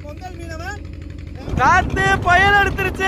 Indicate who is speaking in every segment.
Speaker 1: பொங்கல் மீனவன்
Speaker 2: காத்து பயல் எடுத்துருச்சு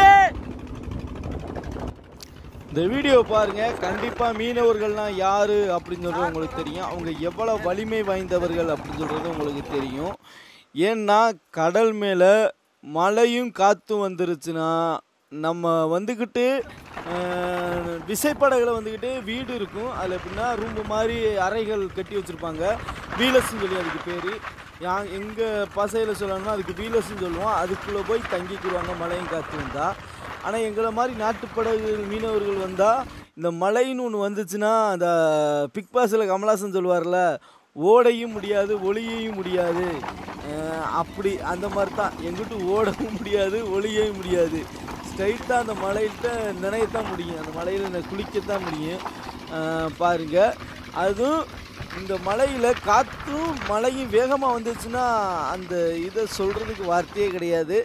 Speaker 2: இந்த வீடியோ பாருங்க கண்டிப்பா மீனவர்கள்லாம் யாரு அப்படின்னு சொல்றது உங்களுக்கு தெரியும் அவங்க எவ்வளவு வலிமை வாய்ந்தவர்கள் அப்படின்னு சொல்றது உங்களுக்கு தெரியும் ஏன்னா கடல் மேல மழையும் காத்தும் வந்துருச்சுன்னா நம்ம வந்துக்கிட்டு அஹ், விசைப்படகுல வந்துக்கிட்டு வீடு இருக்கும் அதில் எப்படின்னா ரூம்பு மாதிரி அறைகள் கட்டி வச்சுருப்பாங்க வீலஸ்ன்னு சொல்லி அதுக்கு பேர் யா எங்கள் பசையில் சொல்லணும்னா அதுக்கு வீலஸ்ன்னு சொல்லுவோம் அதுக்குள்ளே போய் தங்கிக்கிடுவாங்க மழையும் காற்று வந்தால் ஆனால் எங்களை மாதிரி நாட்டுப்படகு மீனவர்கள் வந்தால் இந்த மழைன்னு ஒன்று வந்துச்சுன்னா அந்த பிக் பாஸில் கமலாசன் சொல்லுவார்ல ஓடையும் முடியாது ஒளியையும் முடியாது அஹ் அப்படி அந்த மாதிரி தான் எங்கிட்ட ஓடவும் முடியாது ஒளியவும் முடியாது ஸ்ட்ரைட்டாக அந்த மலையிட்ட நினையத்தான் முடியும் அந்த மலையில் குளிக்கத்தான் முடியும் அஹ் பாருங்க அதுவும் இந்த மலையில் காற்றும் மழையும் வேகமாக வந்துச்சுன்னா அந்த இதை சொல்கிறதுக்கு வார்த்தையே கிடையாது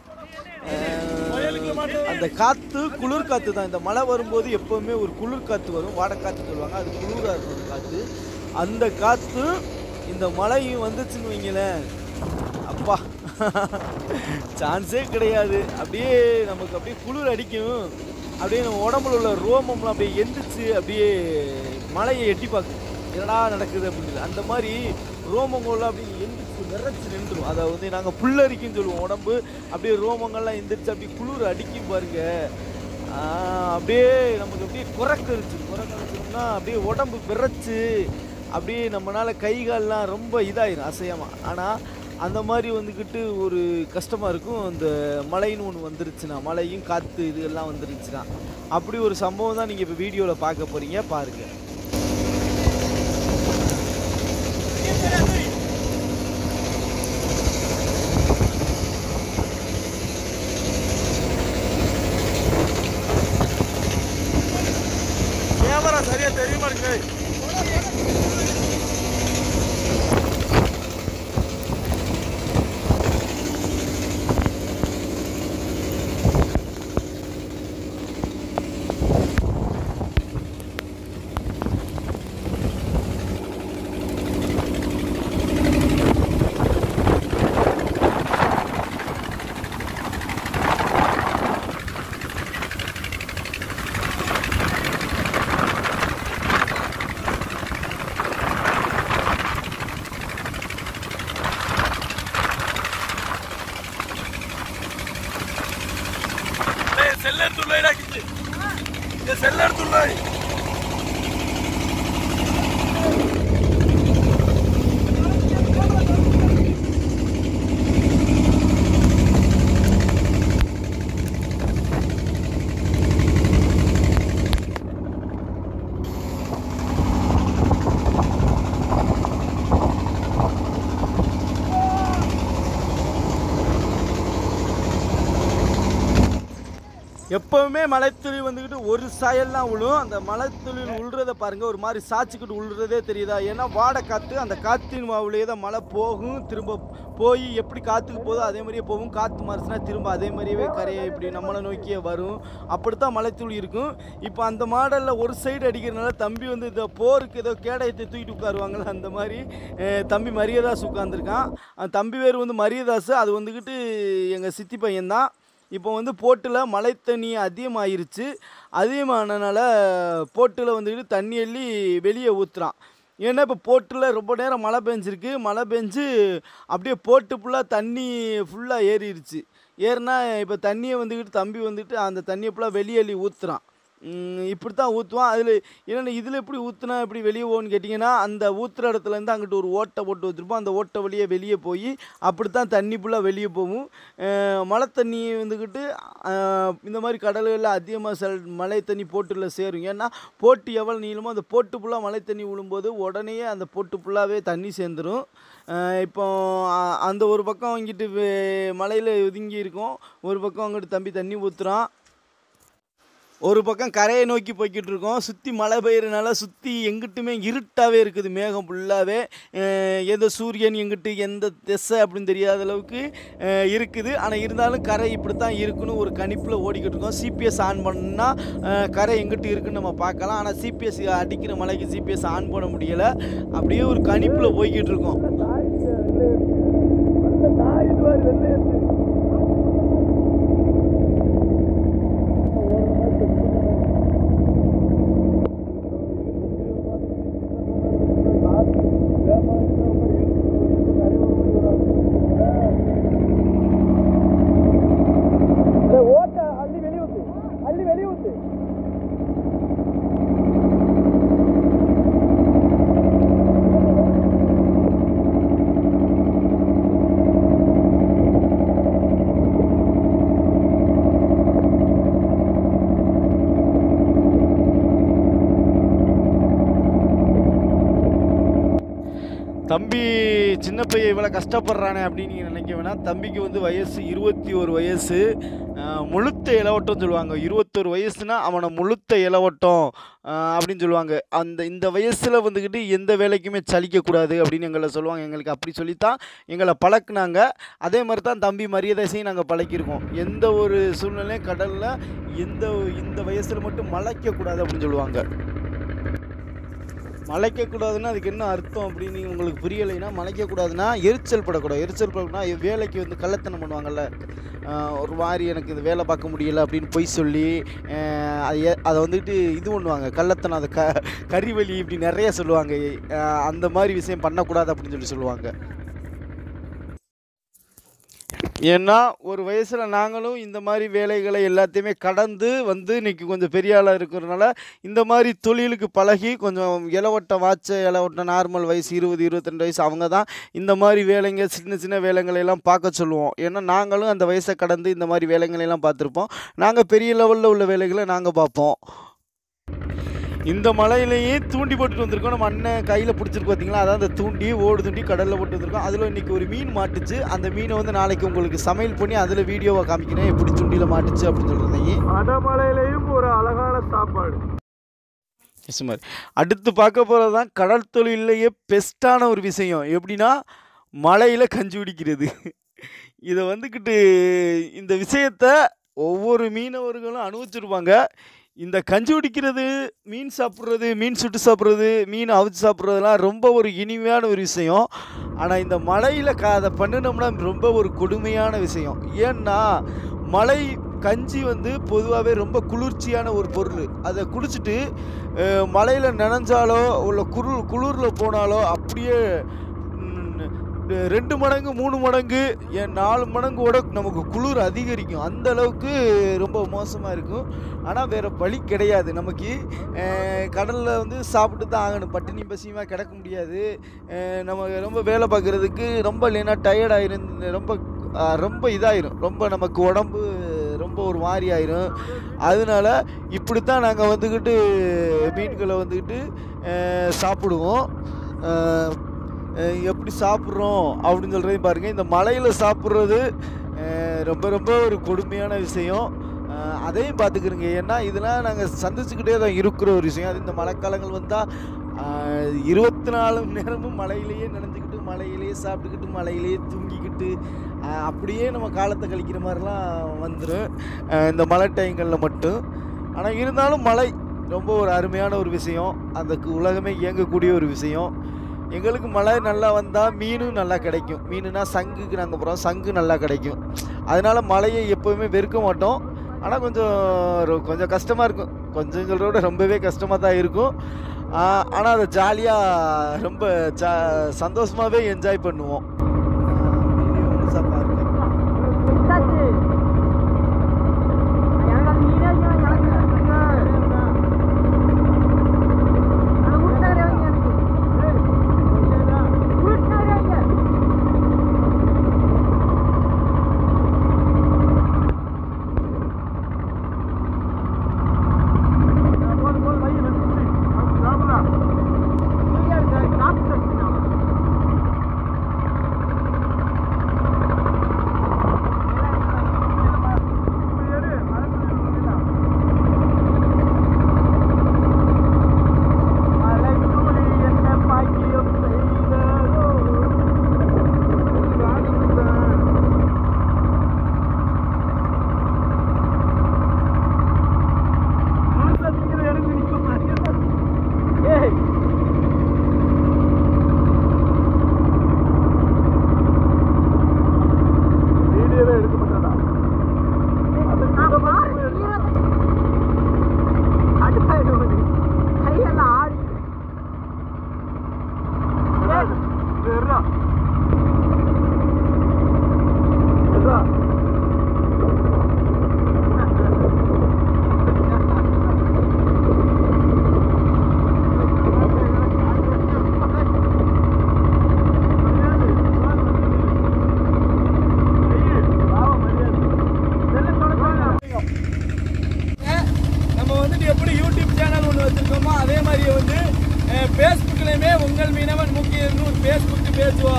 Speaker 2: அஹ் அந்த காற்று குளிர் காற்று தான் இந்த மழை வரும்போது எப்போவுமே ஒரு குளிர் காற்று வரும் வாடைக்காற்று சொல்லுவாங்க அது குளிராக இருக்கும் அந்த காற்று அந்த காற்று இந்த மழையும் வந்துச்சுன்னு வைங்களேன் அப்பா சான்ஸே கிடையாது அப்படியே நமக்கு அப்படியே குளிர் அடிக்கும் அப்படியே நம்ம உடம்புல உள்ள ரோமம்லாம் அப்படியே எந்திரிச்சு அப்படியே மலையை எட்டி பார்க்கும் என்னடா நடக்குது அப்படின்னு அந்த மாதிரி ரோமங்கள்லாம் அப்படியே எந்திரிச்சு விரைச்சு நின்றுடும் அதை வந்து நாங்கள் புல்லரிக்குன்னு சொல்லுவோம் உடம்பு அப்படியே ரோமங்கள்லாம் எந்திரிச்சு அப்படியே குளிர் அடிக்கும் பாருங்க ஆஹ் அப்படியே நமக்கு அப்படியே குறைக்கரிச்சு குறைக்கரிச்சோம்னா அப்படியே உடம்பு விரைச்சு அப்படியே நம்மளால கை கால்லாம் ரொம்ப இதாயிரும் அசையமா ஆனால் அந்த மாதிரி வந்துக்கிட்டு ஒரு கஷ்டமாக இருக்கும் அந்த மழைன்னு ஒன்று வந்துருச்சுன்னா மழையும் காற்று இது எல்லாம் வந்துருச்சுன்னா அப்படி ஒரு சம்பவம் தான் நீங்கள் இப்போ வீடியோவில் பார்க்க போகிறீங்க பாருங்கள் கேமரா சரியா தெரிய மாட்டேங்குது செல்ல எடுத்துள்ளே செல்ல எடுத்துள்ளே எப்பவுமே மலைத்துளி வந்துக்கிட்டு ஒரு சாயல்லாம் விழும் அந்த மலைத்துளி உள்றதை பாருங்க ஒரு மாதிரி சாய்ச்சிக்கிட்டு உள்றதே தெரியுதா ஏன்னா வாடை காற்று அந்த காற்றின் மாவுலேயே தான் மழை போகும் திரும்ப போய் எப்படி காற்றுக்கு போதோ அதே மாதிரியே போகும் காற்று மாறிச்சுன்னா திரும்ப அதே மாதிரியே கரையை இப்படி நம்மளை நோக்கியே வரும் அப்படித்தான் மலைத்துளி இருக்கும் இப்போ அந்த மாடலில் ஒரு சைடு அடிக்கிறதுனால தம்பி வந்து இந்த போருக்கு ஏதோ கேடயத்தை தூக்கிட்டு உட்காருவாங்கல்ல அந்த மாதிரி அஹ், தம்பி மரியதாஸ் உட்காந்துருக்கான் அந்த தம்பி பேர் வந்து மரியதாஸ் அது வந்துக்கிட்டு எங்கள் சித்தி பையன்தான் இப்போ வந்து போட்டில் மழை தண்ணி அதிகமாயிருச்சு அதிகமானனால போட்டில் வந்துக்கிட்டு தண்ணி அள்ளி வெளியே ஊற்றுறான் ஏன்னா இப்போ போட்டில் ரொம்ப நேரம் மழை பெஞ்சிருக்கு மழை பெஞ்சு அப்படியே போட்டு ஃபுல்லாக தண்ணி ஃபுல்லாக ஏறிடுச்சு ஏறினா இப்போ தண்ணியை வந்துக்கிட்டு தம்பி வந்துட்டு அந்த தண்ணியை ஃபுல்லாக வெளியே அள்ளி ஊற்றுறான் இப்படி தான் ஊற்றுவான் அதில் என்னென்ன இதில் எப்படி ஊற்றுனா எப்படி வெளியே போகணும்னு கேட்டிங்கன்னா அந்த ஊற்றுற இடத்துலேருந்து அங்கிட்டு ஒரு ஓட்டை போட்டு வச்சுருப்போம் அந்த ஓட்டை வழியே வெளியே போய் அப்படி தான் தண்ணி ஃபுல்லாக வெளியே போகும் அஹ் மழை தண்ணி வந்துக்கிட்டு அஹ் இந்த மாதிரி கடல்களில் அதிகமாக செல் மழை தண்ணி போட்டில் சேரும் ஏன்னா போட்டு எவ்வளோ நீளமோ அந்த போட்டு ஃபுல்லாக மழை தண்ணி விழும்போது உடனே அந்த போட்டு ஃபுல்லாகவே தண்ணி சேர்ந்துடும் இப்போ அ- அந்த ஒரு பக்கம் இங்கிட்டு மலையில் ஒதுங்கி இருக்கும் ஒரு பக்கம் அங்கிட்டு தம்பி தண்ணி ஊற்றுறான் ஒரு பக்கம் கரையை நோக்கி போய்கிட்டு இருக்கோம் சுற்றி மழை பெய்யறனால சுற்றி எங்கிட்டுமே இருட்டாகவே இருக்குது மேகம் ஃபுல்லாகவே எந்த சூரியன் எங்கிட்டு எந்த திசை அப்படின்னு தெரியாத அளவுக்கு அஹ், இருக்குது ஆனால் இருந்தாலும் கரை இப்படி தான் இருக்குன்னு ஒரு கணிப்பில் ஓடிக்கிட்டு இருக்கோம் சிபிஎஸ் ஆன் பண்ணால் கரை எங்கிட்டு இருக்குன்னு நம்ம பார்க்கலாம் ஆனால் சிபிஎஸ் அடிக்கிற மலைக்கு சிபிஎஸ் ஆன் பண்ண முடியலை அப்படியே ஒரு கணிப்பில் போய்கிட்டு இருக்கோம் சின்ன பையன் இவ்வளோ கஷ்டப்படுறானே அப்படின்னு நீங்கள் நினைக்க வேணாம் தம்பிக்கு வந்து வயசு இருபத்தி ஒரு வயசு ஆஹ் முழுத்த இளவட்டம் சொல்லுவாங்க இருபத்தொரு வயசுனா அவனை முழுத்த இளவட்டம் ஆஹ் அப்படின்னு சொல்லுவாங்க அந்த இந்த வயசில் வந்துக்கிட்டு எந்த வேலைக்குமே சலிக்கக்கூடாது அப்படின்னு எங்களை சொல்லுவாங்க எங்களுக்கு அப்படி சொல்லித்தான் எங்களை பழக்குனாங்க அதே மாதிரி தான் தம்பி மரியாதைசையும் நாங்கள் பழக்கியிருக்கோம் எந்த ஒரு சூழ்நிலையும் கடலில் எந்த இந்த வயசில் மட்டும் மலைக்கக்கூடாது அப்படின்னு சொல்லுவாங்க மலைக்கக்கூடாதுன்னா அதுக்கு என்ன அர்த்தம் அப்படின்னு உங்களுக்கு புரியலைன்னா மலைக்கக்கூடாதுன்னா எரிச்சல் படக்கூடாது எரிச்சல் படக்கூடாதுன்னா வேலைக்கு வந்து கள்ளத்தனம் பண்ணுவாங்கல்ல ஆஹ் ஒரு மாதிரி எனக்கு இந்த வேலை பார்க்க முடியல அப்படின்னு பொய் சொல்லி ஆஹ் அதை எ- அதை வந்துட்டு இது பண்ணுவாங்க கள்ளத்தனம் அதை க கறிவலி இப்படி நிறைய சொல்லுவாங்க ஆஹ் அந்த மாதிரி விஷயம் பண்ணக்கூடாது அப்படின்னு சொல்லி சொல்லுவாங்க ஏன்னா ஒரு வயசில் நாங்களும் இந்த மாதிரி வேலைகளை எல்லாத்தையுமே கடந்து வந்து இன்னைக்கு கொஞ்சம் பெரிய ஆளாக இருக்கிறதுனால இந்த மாதிரி தொழிலுக்கு பழகி கொஞ்சம் இளவட்டம் வாட்ச இளவட்டம் நார்மல் வயசு இருபது இருபத்திரெண்டு வயசு அவங்க தான் இந்த மாதிரி வேலைங்க சின்ன சின்ன வேலைங்களை எல்லாம் பார்க்க சொல்லுவோம் ஏன்னா நாங்களும் அந்த வயசை கடந்து இந்த மாதிரி வேலைங்களை எல்லாம் பார்த்துருப்போம் நாங்கள் பெரிய லெவலில் உள்ள வேலைகளை நாங்கள் பார்ப்போம் இந்த மலையிலேயே தூண்டி போட்டுட்டு வந்திருக்கோம் நம்ம அண்ணன் கையில் பிடிச்சிருக்கு பார்த்தீங்களா அதான் அந்த தூண்டி ஓடு தூண்டி கடலில் போட்டு வந்திருக்கோம் அதில் இன்னைக்கு ஒரு மீன் மாட்டுச்சு அந்த மீனை வந்து நாளைக்கு உங்களுக்கு சமையல் பண்ணி அதில் வீடியோவை காமிக்கிறேன் எப்படி தூண்டியில் மாட்டுச்சு அப்படின்னு சொல்கிறதையே
Speaker 1: அடமலையிலையும் ஒரு அழகான சாப்பாடு
Speaker 2: சுமார் அடுத்து பார்க்க போகிறது தான் கடல் தொழிலையே பெஸ்ட்டான ஒரு விஷயம் எப்படின்னா மலையில் கஞ்சி குடிக்கிறது இதை வந்துக்கிட்டு இந்த விஷயத்த ஒவ்வொரு மீனவர்களும் அனுபவிச்சிருப்பாங்க இந்த கஞ்சி குடிக்கிறது மீன் சாப்பிட்றது மீன் சுட்டு சாப்பிட்றது மீன் அவிச்சு சாப்பிட்றதுலாம் ரொம்ப ஒரு இனிமையான ஒரு விஷயம் ஆனால் இந்த மலையில் க அதை பண்ணினோம்னா ரொம்ப ஒரு கொடுமையான விஷயம் ஏன்னா மலை கஞ்சி வந்து பொதுவாகவே ரொம்ப குளிர்ச்சியான ஒரு பொருள் அதை குடிச்சிட்டு மலையில் நனைஞ்சாலோ உள்ள குளிர் குளிரில் போனாலோ அப்படியே ம், ரெண்டு மடங்கு மூணு மடங்கு ஏன் நாலு மடங்கோட நமக்கு குளிர் அதிகரிக்கும் அந்த அளவுக்கு ரொம்ப மோசமாக இருக்கும் ஆனால் வேறு வழி கிடையாது நமக்கு கடலில் வந்து சாப்பிட்டு தான் ஆகணும் பட்டினி பசியமாக கிடக்க முடியாது அஹ் நம்ம ரொம்ப வேலை பார்க்குறதுக்கு ரொம்ப இல்லைன்னா டயர்ட் ஆயிரும் ரொம்ப அஹ் ரொம்ப இதாயிரும் ரொம்ப நமக்கு உடம்பு ரொம்ப ஒரு மாதிரி ஆயிரும் அதனால இப்படித்தான் நாங்கள் வந்துக்கிட்டு மீன்களை வந்துக்கிட்டு அஹ் சாப்பிடுவோம் அஹ் அஹ் எப்படி சாப்பிட்றோம் அப்படின்னு சொல்கிறதையும் பாருங்கள் இந்த மலையில் சாப்பிட்றது அஹ் ரொம்ப ரொம்ப ஒரு கொடுமையான விஷயம் அஹ் அதையும் பார்த்துக்கிறோங்க ஏன்னா இதெல்லாம் நாங்கள் சந்திச்சுக்கிட்டே தான் இருக்கிற ஒரு விஷயம் அது இந்த மழைக்காலங்கள் வந்தால் இருபத்தி நாலு மணி நேரமும் மலையிலேயே நினைஞ்சுக்கிட்டு மலையிலேயே சாப்பிட்டுக்கிட்டு மலையிலேயே தூங்கிக்கிட்டு அஹ் அப்படியே நம்ம காலத்தை கழிக்கிற மாதிரிலாம் வந்துடும் இந்த மழை டைங்களில் மட்டும் ஆனால் இருந்தாலும் மழை ரொம்ப ஒரு அருமையான ஒரு விஷயம் அதுக்கு உலகமே இயங்கக்கூடிய ஒரு விஷயம் எங்களுக்கு மழை நல்லா வந்தால் மீனும் நல்லா கிடைக்கும் மீனுனா சங்குக்கு நாங்கள் போகிறோம் சங்கு நல்லா கிடைக்கும் அதனால மழையை எப்போவுமே வெறுக்க மாட்டோம் ஆனால் கொஞ்சம் ரொ- கொஞ்சம் கஷ்டமாக இருக்கும் கொஞ்சம் சொல்கிறோட ரொம்பவே கஷ்டமாக தான் இருக்கும் ஆனால் அதை ஜாலியாக ரொம்ப ஜா சந்தோஷமாகவே என்ஜாய் பண்ணுவோம் வீடியோ முழுசா பாருங்க
Speaker 1: போதும்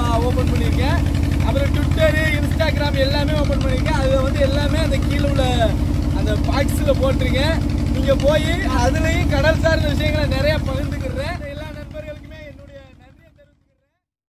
Speaker 3: ஓப்பன் பண்ணியிருக்கேன் அப்புறம் ட்விட்டரு இன்ஸ்டாகிராம் எல்லாமே ஓப்பன் பண்ணியிருக்கேன் அதில் வந்து எல்லாமே அந்த கீழே உள்ள அந்த பாக்ஸில் போட்டிருக்கேன் நீங்கள் போய் அதுலேயும் கடல் சார்ந்த விஷயங்களை நிறைய பகிர்ந்துக்கிறேன்